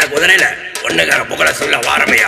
ஒத்த குதிரையில ஒண்ணுக்கார புகழ சொல்ல வாரமையா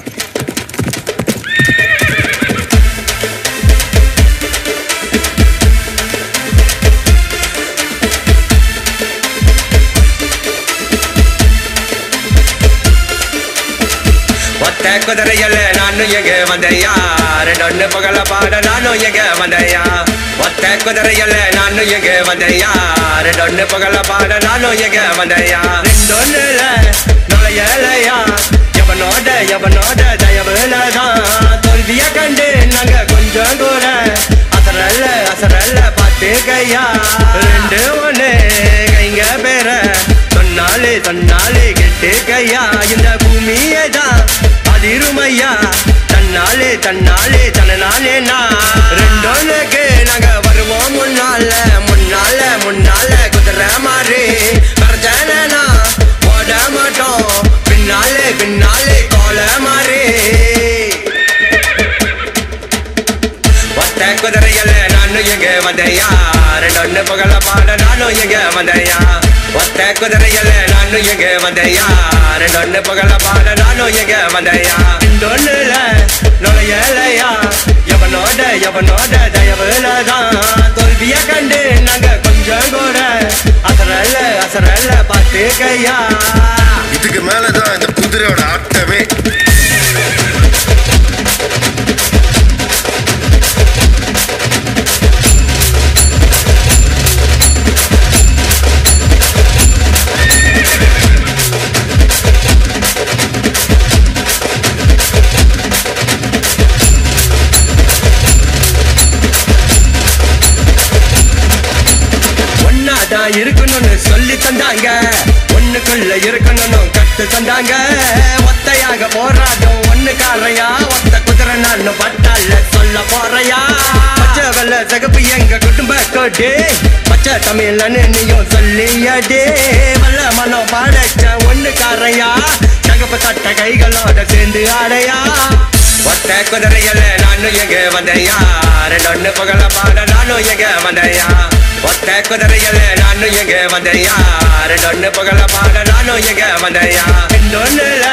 ஒத்த குதிரையில நானும் எங்க வந்தையா ரெண்டொன்னு புகழ பாட நானும் எங்க வந்தையா ஒத்த குதிரையில நானும் எங்க வந்தையா ரெண்டொன்னு புகழ பாட நானும் எங்க வந்தையா ரெண்டொன்னுல நுழையலையா எவனோட எவனோட தயவுலதான் தோல்விய கண்டு நாங்க கொஞ்சம் கூட அசரல்ல அசரல்ல பாத்துக்கையா ரெண்டு ஒண்ணு கைங்க பேர சொன்னாலே சொன்னாலே கெட்டுக்கையா இந்த பூமியை தான் அதிருமையா தன்னாலே தன்னாலே தன்னாலே நான் ரெண்டோனுக்கு நாங்க வருவோம் முன்னால முன்னால முன்னால குதிரை மாறி பிரச்சனைனா ஓட மாட்டோம் பின்னாலே பின்னாலே கோல மாறி ஒத்த குதிரையில நானும் எங்க வந்தையா ரெண்டொன்னு புகழ பாட நானும் எங்க வந்தையா ஒத்த குதிரையில நானும் எங்க வந்தையா ரெண்டொன்னு புகழ பாட நானும் எங்க வந்தையா ரெண்டொன்னுல நுழையலையா எவனோட எவனோட தயவுலதான் தோல்விய கண்டு நாங்க கொஞ்சம் கூட அசரல்ல அசரல்ல பாத்துக்கையா இதுக்கு மேலதான் இந்த குதிரையோட ஆட்டமே ஒன்னாதான் இருக்கணும்னு சொல்லி தந்தாங்க ஒண்ணுக்குள்ள இருக்கணும்னு கத்து தந்தாங்க ஒத்தையாக போராட்டம் ஒண்ணு காரையா ஒத்த குதிரை நான் பட்டால சொல்ல போறையா பச்சை வெள்ள சகப்பு எங்க குடும்ப கோட்டே பச்சை தமிழ்னு நீயும் சொல்லியடே வல்ல மனம் பாடச்ச ஒண்ணு காரையா சகப்பு சட்ட கைகளோட சேர்ந்து ஆடையா ஒத்த குதிரையில நானும் எங்க வந்தையா ரெண்டொன்னு புகழ பாட நானும் எங்க வந்தையா ஒத்த குதிரையில நானும் எங்க வந்தையா ரெண்டொன்னு புகழ பாட நானும் எங்க வந்தையா ரெண்டொன்னுல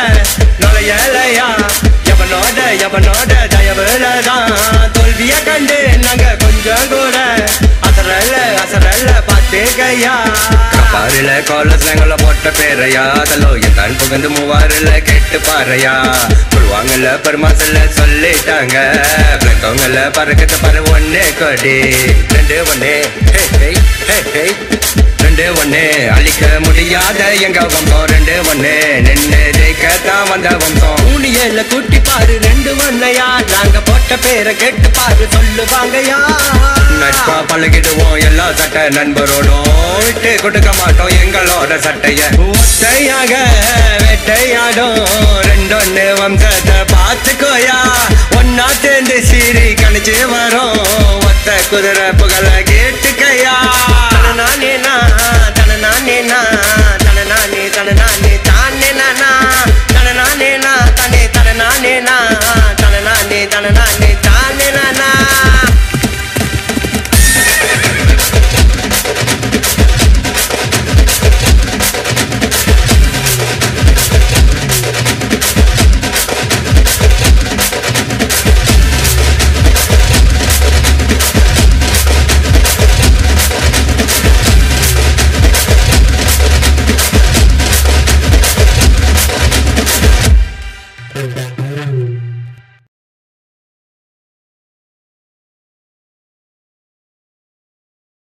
நுழையலையா எவனோட எவனோட தயவுலதான் தோல்விய கண்டு நாங்க கொஞ்சம் கூட அசரல்ல அசரல்ல பாத்துக்கையா பாருல காலஸ்லங்கள போட்ட பேரையா அதலோ என் தான் புகந்து மூவாறுல கேட்டு பாறையா புழுவாங்கல்ல பெருமாசல்ல சொல்லிட்டாங்க பிளக்கவங்கல்ல பறக்கத்த பற ஒண்ணே கொடி ரெண்டு ஒண்ணே ஹே ஹே ஹே ஹே ரெண்டு ஒண்ணு அழிக்க முடியாத எங்க வம்சம் ரெண்டு ஒண்ணு நின்று ஜெயிக்கத்தான் வந்த வம்சம் ஊனியல கூட்டி பாரு ரெண்டு ஒண்ணையா நாங்க போட்ட பேரை கேட்டு பாரு சொல்லுவாங்கயா நட்பா பழகிடுவோம் எல்லா சட்ட நண்பரோடும் விட்டு கொடுக்க மாட்டோம் எங்களோட சட்டைய ஒத்தையாக வெட்டையாடும் ரெண்டொன்னு வம்சத்தை பார்த்துக்கோயா ஒன்னா சேர்ந்து சீரி கணிச்சு வரும் ஒத்த குதிரை புகழ கேட்டுக்கையா தனநானே நான் தனநானே நான் தனநானே தனநானே தானே நானா தனநானே நான் தனே தனநானே நான் தனநானே தனநானே